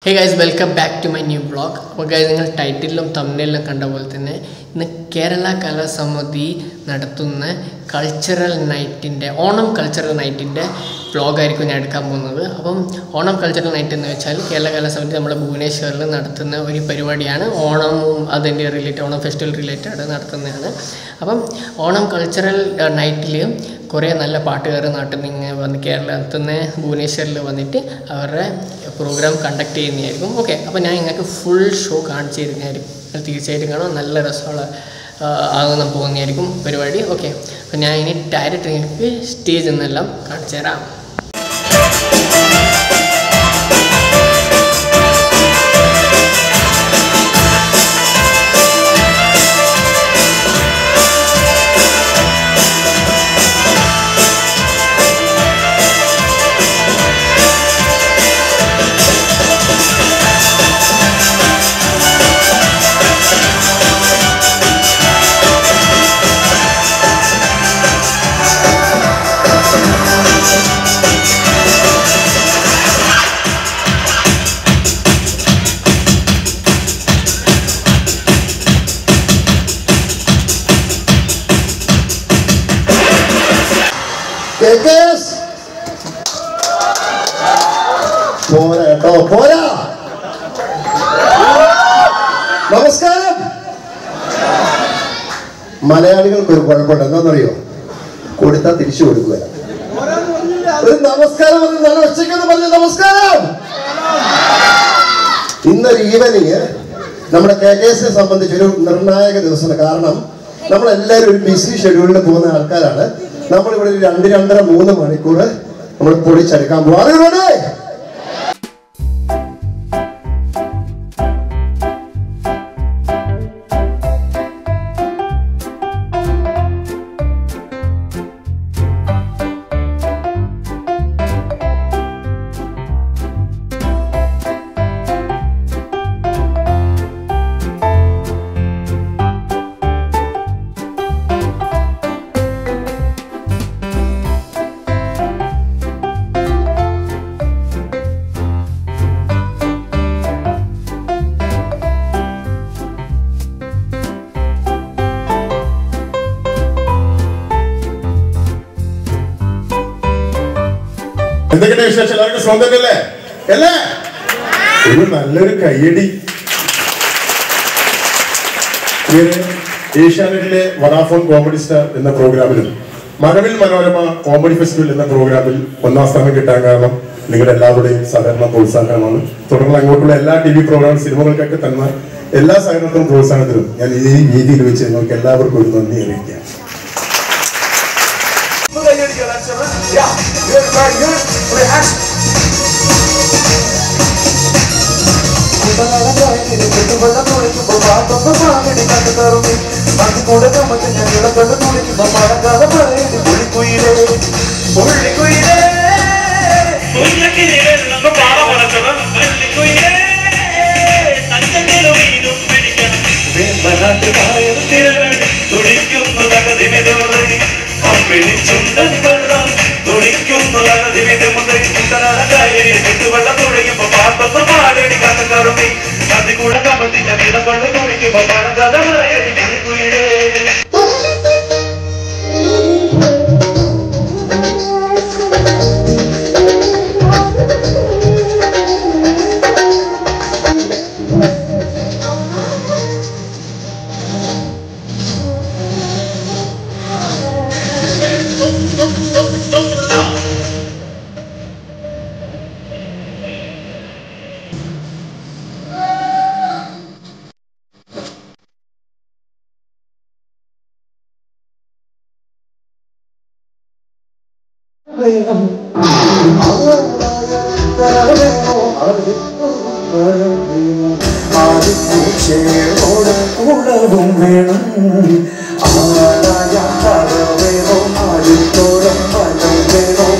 Hey guys welcome back to my new blog അപ്പോൾ guys നിങ്ങൾ ടൈറ്റിലും തമ്മിലും കണ്ട പോലെ തന്നെ ഇന്ന് കേരള കലാസമിതി നടത്തുന്ന കൾച്ചറൽ നൈറ്റിൻ്റെ ഓണം കൾച്ചറൽ നൈറ്റിൻ്റെ വ്ളോഗായിരിക്കും ഞാൻ എടുക്കാൻ പോകുന്നത് അപ്പം ഓണം കൾച്ചറൽ നൈറ്റ് എന്ന് വെച്ചാൽ കേരള കലാസമിതി നമ്മുടെ ഭുവനേശ്വറിൽ നടത്തുന്ന ഒരു പരിപാടിയാണ് ഓണവും അതിൻ്റെ റിലേറ്റഡ് ഓണം ഫെസ്റ്റിവൽ റിലേറ്റഡ് നടത്തുന്നതാണ് അപ്പം ഓണം കൾച്ചറൽ നൈറ്റിൽ കുറേ നല്ല പാട്ടുകാർ നാട്ടിൽ നിന്ന് ഇങ്ങനെ വന്ന് കേരളത്തിൽ നിന്ന് ഭുവനേശ്വറിൽ വന്നിട്ട് അവരുടെ പ്രോഗ്രാം കണ്ടക്ട് ചെയ്യുന്നതായിരിക്കും ഓക്കെ അപ്പോൾ ഞാൻ നിങ്ങൾക്ക് ഫുൾ ഷോ കാണിച്ചു തരുന്നതായിരിക്കും അത് തീർച്ചയായിട്ടും കാണാം നല്ല രസമുള്ള ആ, ആകുന്ന പോകുന്നതായിരിക്കും പരിപാടി ഓക്കെ അപ്പോൾ ഞാൻ ഇനി ഡയറക്റ്റ് നിങ്ങൾക്ക് സ്റ്റേജ് എന്നെല്ലാം കാണിച്ചു തരാം കേക്കേസ് പോരാ കേട്ടോ പോരാ നമസ്കാരം മലയാളികൾക്ക് ഒരു കുഴപ്പമുണ്ട് എന്താണെന്നറിയോ കൊടുത്താൽ തിരിച്ചു കൊടുക്കുക ഒരു നമസ്കാരം പറഞ്ഞ് നല്ല ഉച്ചയ്ക്കെന്ന് പറഞ്ഞു നമസ്കാരം ഇന്നൊരു ഈവനിങ് നമ്മുടെ കെ കെ എസിനെ സംബന്ധിച്ച് ഒരു നിർണായക ദിവസമാണ് കാരണം നമ്മളെല്ലാവരും ഒരു ബിസി ഷെഡ്യൂളിൽ പോകുന്ന ആൾക്കാരാണ് നമ്മളിവിടെ ഒരു രണ്ട് രണ്ടര മൂന്ന് മണിക്കൂർ നമ്മൾ പൊളിച്ചെടുക്കാൻ പോകും അറിയുന്നേ എന്തൊക്കെയുണ്ട് വിശേഷം എല്ലാവർക്കും സ്വന്തം തന്നെയല്ലേ അല്ലേ ഒരു നല്ലൊരു കയ്യടി ഇങ്ങനെ ഏഷ്യാനെറ്റിലെ വഡാഫോൺ കോമഡി സ്റ്റാർ എന്ന പ്രോഗ്രാമിലും മഴവിൽ മനോരമ കോമഡി ഫെസ്റ്റിവൽ എന്ന പ്രോഗ്രാമിൽ ഒന്നാം സ്ഥാനം കിട്ടാൻ കാരണം നിങ്ങളുടെ എല്ലാവരുടെയും സഹകരണം പ്രോത്സാഹനമാണ് തുടർന്ന് അങ്ങോട്ടുള്ള എല്ലാ ടി വി പ്രോഗ്രാം സിനിമകൾക്കൊക്കെ തന്ന എല്ലാ സഹകരണത്തിനും പ്രോത്സാഹനത്തിനും ഞാൻ ഈ രീതിയിൽ വെച്ച് നിങ്ങൾക്ക് എല്ലാവർക്കും ഒരു നന്ദി അറിയിക്കാം Yeah, good, very good. Relax. ും ഉളവും വേണം ആരായ കഥ വേണോ ആരുത്തോളം ഫലം വേണോ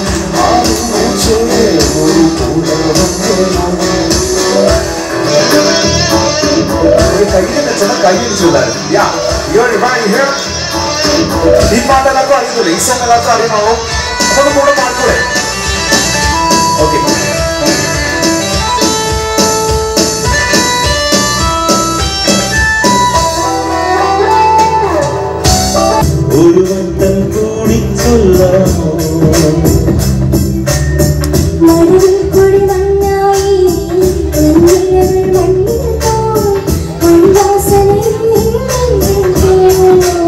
ഒരു കുളവും വേണം കയ്യിൽ ചെന്ന കയ്യിൽ ചൂടാണ് yeah you are right here ഈ പാട്ടെല്ലാവർക്കും അറിയത്തില്ല ഈ സോങ് എല്ലാവർക്കും അറിയണോ അപ്പൊ കൂടെ പാടിക്കൂടെ ഓക്കെ ഒരു വട്ടം കൂടി ചൊല്ലാമോ മരവിൽ കൊടി മഞ്ഞായി കണ്ണീരകൾ മണ്ണിൽ പോയി മൺവാസനയിൽ നിന്നെങ്കിലും കേൾവോ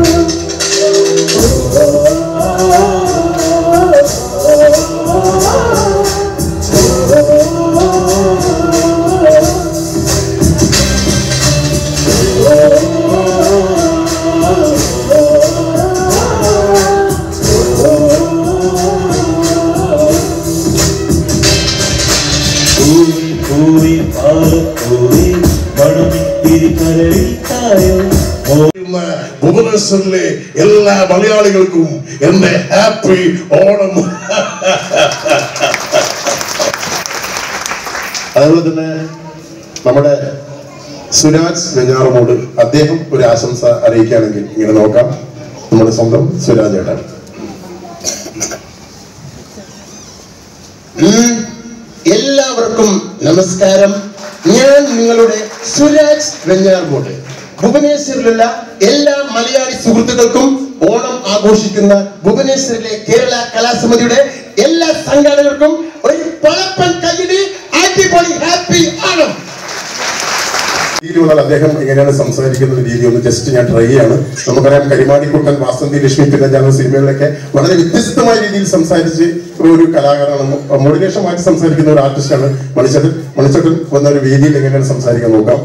പൂവി പൂവി പാലപ്പൂവി മണമിത്തിരി കരളിൽ തായോ ഇന്ന് ഭുവനേശ്വറിലെ എല്ലാ മലയാളികൾക്കും എന്റെ ഹാപ്പി ഓണം അതുപോലെ തന്നെ നമ്മുടെ സുരാജ് വെഞ്ഞാറമോട് അദ്ദേഹം ഒരു ആശംസ അറിയിക്കുകയാണെങ്കിൽ ഇങ്ങനെ നോക്കാം നമ്മുടെ സ്വന്തം സുരാജ് ഏട്ടൻ ഉം. എല്ലാവർക്കും നമസ്കാരം ഞാൻ നിങ്ങളുടെ സുരാജ് വെഞ്ഞാർമോട് ഭുവനേശ്വറിലുള്ള എല്ലാ മലയാളി സുഹൃത്തുക്കൾക്കും ഓണം ആഘോഷിക്കുന്ന ഭുവനേശ്വറിലെ കേരള കലാസമിതിയുടെ എല്ലാ സംഘാടകർക്കും ഒരു പളപ്പൻ കൈയ്യടി അടിപൊളി ഹാപ്പി ഓണം രീതി വന്നാൽ അദ്ദേഹം എങ്ങനെയാണ് സംസാരിക്കുന്ന ഒരു രീതി ഒന്ന് ജസ്റ്റ് ഞാൻ ട്രൈ ചെയ്യാണ് നമുക്കറിയാം കരിമാടിക്കുട്ടൻ വാസന്തി ലക്ഷ്മി പിന്നെ ഞാൻ സിനിമകളിലൊക്കെ വളരെ വ്യത്യസ്തമായ രീതിയിൽ സംസാരിച്ച് ഒരു കലാകാരനാണ് മോഡിവേഷൻ മാറ്റി സംസാരിക്കുന്ന ഒരു ആർട്ടിസ്റ്റാണ് മണിച്ചേട്ടൻ മണിച്ചേട്ടൻ വന്ന ഒരു വേദിയിൽ എങ്ങനെയാണ് സംസാരിക്കാൻ നോക്കാം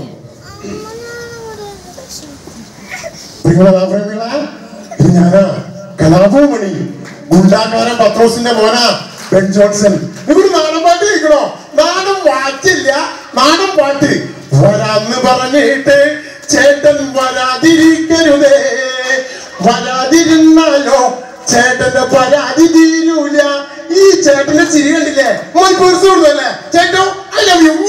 പ്രിയമുള്ള പ്രേമികളെ, ഇത് ഞാനാ കലാഭവമണി ഗുണ്ടാക്കാരൻ പത്രോസിന്റെ മോനാ ബെൻ ജോൺസൺ ഇവിടെ നാടൻ പാട്ട് കേൾക്കണോ നാടൻ വാച്ചില്ല നാടൻ പാട്ട് വരാന്ന് പറഞ്ഞിട്ട് ചേട്ടൻ വരാതിരിക്കരുതേ വരാതിരുന്നാലോ ചേട്ടന്റെ പരാതി തീരൂല ഈ ചേട്ടന്റെ ചിരി കണ്ടില്ലേ മോൻ കുറിച്ച് കൊടുത്തല്ലേ ചേട്ടോ I love you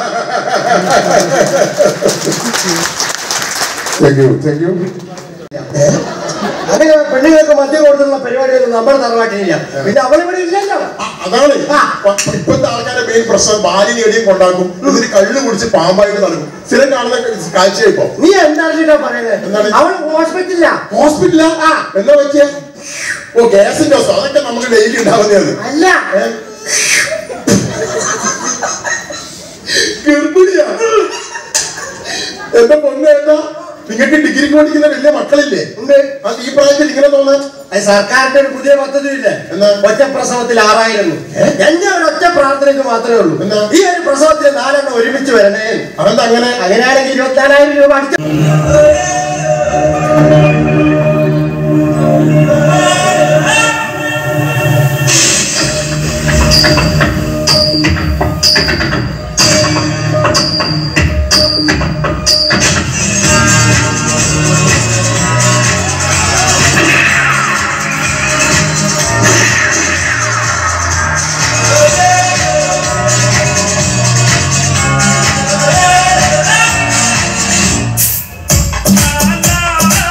thank you thank you അങ്ങനെ പെണ്ണുങ്ങൾക്ക് മദ്യം കൊടുത്തുള്ള പരിപാടിയൊന്നും നമ്മുടെ തറവാട്ടിലില്ല പിന്നെ അവളിവിടെ ഇല്ലല്ലോ അതാണ് പ- ഇപ്പോഴത്തെ ആൾക്കാരുടെ മെയിൻ പ്രശ്നം ഭാര്യയും എടിയും കൊണ്ടാക്കും ഇതിന് കള്ളു കുടിച്ച് പാമ്പായിട്ട് നടക്കും സ്ഥിരം കാണുന്ന കാഴ്ച ഇപ്പൊ നീ എന്താ പറയുന്നത് എന്താണ്? അവള് ഹോസ്പിറ്റലില്ല ഹോസ്പിറ്റലാ എന്താ പറ്റിയ ഓ ഗ്യാസിന്റെ അവസ്ഥ അതൊക്കെ നമുക്ക് ഡെയിലി ഉണ്ടാവുന്നതാണ് അല്ല ഗർഭിണിയാ എന്റെ പൊന്നേട്ടാ നിങ്ങൾക്ക് ഡിഗ്രിക്ക് പഠിക്കുന്ന വലിയ മക്കളില്ലേ ഉണ്ട് അത് ഈ പ്രായത്തിൽ ഇങ്ങനെ തോന്നാൻ അത് സർക്കാരിന്റെ ഒരു പുതിയ പദ്ധതി ഇല്ലേ എന്നാ? ഒറ്റ പ്രസവത്തിൽ ആറായിരം എന്റെ ഒരു ഒറ്റ പ്രാർത്ഥനയ്ക്ക് മാത്രമേ ഉള്ളൂ എന്നാ? ഈ ഒരു പ്രസവത്തിൽ നാലെണ്ണം ഒരുമിച്ച് വരണേ അതെന്താ അങ്ങനെ അങ്ങനെയാണെങ്കിൽ ഇരുപത്തിനാലായിരം രൂപ അടിച്ച Na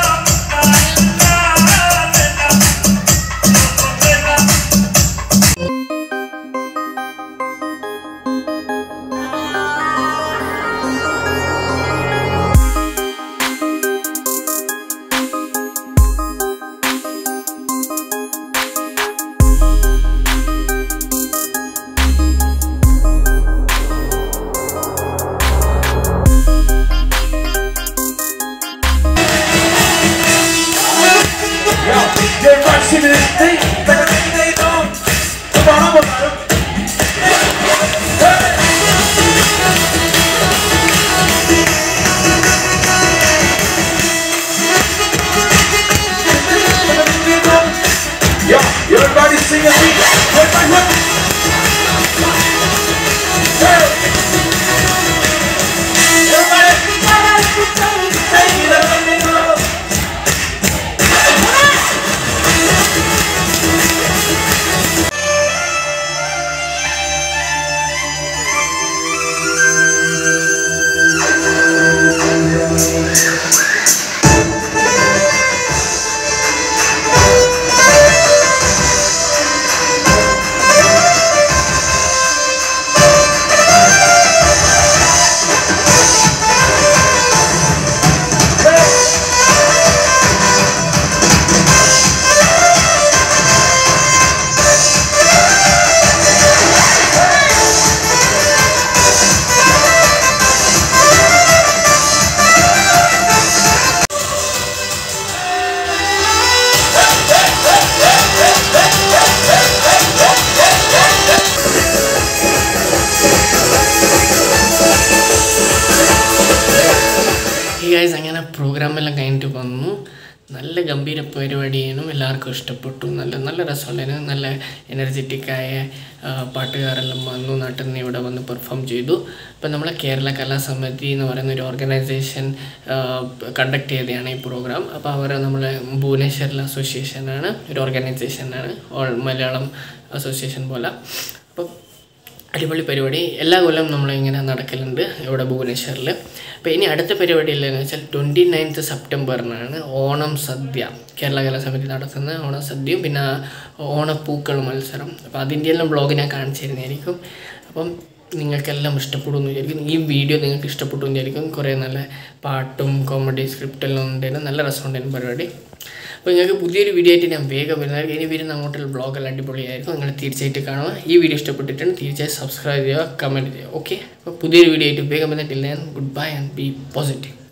ഗൈസ് അങ്ങനെ പ്രോഗ്രാമെല്ലാം കഴിഞ്ഞിട്ട് വന്നു നല്ല ഗംഭീര പരിപാടിയാണ് എല്ലാവർക്കും ഇഷ്ടപ്പെട്ടു നല്ല നല്ല രസമുണ്ടായിരുന്നു നല്ല എനർജറ്റിക്കായ പാട്ടുകാരെല്ലാം വന്നു നാട്ടിൽ നിന്ന് ഇവിടെ വന്ന് പെർഫോം ചെയ്തു ഇപ്പം നമ്മളെ കേരള കലാസമിതി എന്ന് പറയുന്ന ഒരു ഓർഗനൈസേഷൻ കണ്ടക്ട് ചെയ്തതാണ് ഈ പ്രോഗ്രാം അപ്പോൾ അവർ നമ്മളെ ഭുവനേശ്വറിലെ അസോസിയേഷനാണ് ഒരു ഓർഗനൈസേഷനാണ് ഓൾ മലയാളം അസോസിയേഷൻ പോലെ അപ്പം അടിപൊളി പരിപാടി എല്ലാ കൊല്ലം നമ്മളിങ്ങനെ നടക്കലുണ്ട് ഇവിടെ ഭുവനേശ്വറിൽ അപ്പോൾ ഇനി അടുത്ത പരിപാടി ഇല്ലെന്ന് വെച്ചാൽ ട്വൻറ്റി നയൻത്ത് സെപ്റ്റംബറിനാണ് ഓണം സദ്യ കേരള കലാസമിതി നടത്തുന്ന ഓണം സദ്യയും പിന്നെ ഓണപ്പൂക്കൾ മത്സരം അപ്പോൾ അതിൻ്റെ എല്ലാം ബ്ലോഗ് ഞാൻ കാണിച്ചു തരുന്നതായിരിക്കും അപ്പം നിങ്ങൾക്കെല്ലാം ഇഷ്ടപ്പെടുമെന്ന് വിചാരിക്കും ഈ വീഡിയോ നിങ്ങൾക്ക് ഇഷ്ടപ്പെട്ടു എന്ന് വിചാരിക്കും കുറേ നല്ല പാട്ടും കോമഡി സ്ക്രിപ്റ്റെല്ലാം ഉണ്ടായിരുന്നു നല്ല രസമുണ്ടായിരുന്നു പരിപാടി അപ്പോൾ നിങ്ങൾക്ക് പുതിയൊരു വീഡിയോ ആയിട്ട് ഞാൻ വേഗം വരുന്നതായിരിക്കും ഇനി വരുന്ന അങ്ങോട്ടുള്ള ബ്ലോഗെല്ലാം അടിപൊളിയായിരിക്കും നിങ്ങൾ തീർച്ചയായിട്ടും കാണുക ഈ വീഡിയോ ഇഷ്ടപ്പെട്ടിട്ടുണ്ട് തീർച്ചയായും സബ്സ്ക്രൈബ് ചെയ്യുക കമൻറ്റ് ചെയ്യുക ഓക്കെ അപ്പോൾ പുതിയൊരു വീഡിയോ ആയിട്ട് വേഗം വന്നിട്ടില്ല goodbye and be positive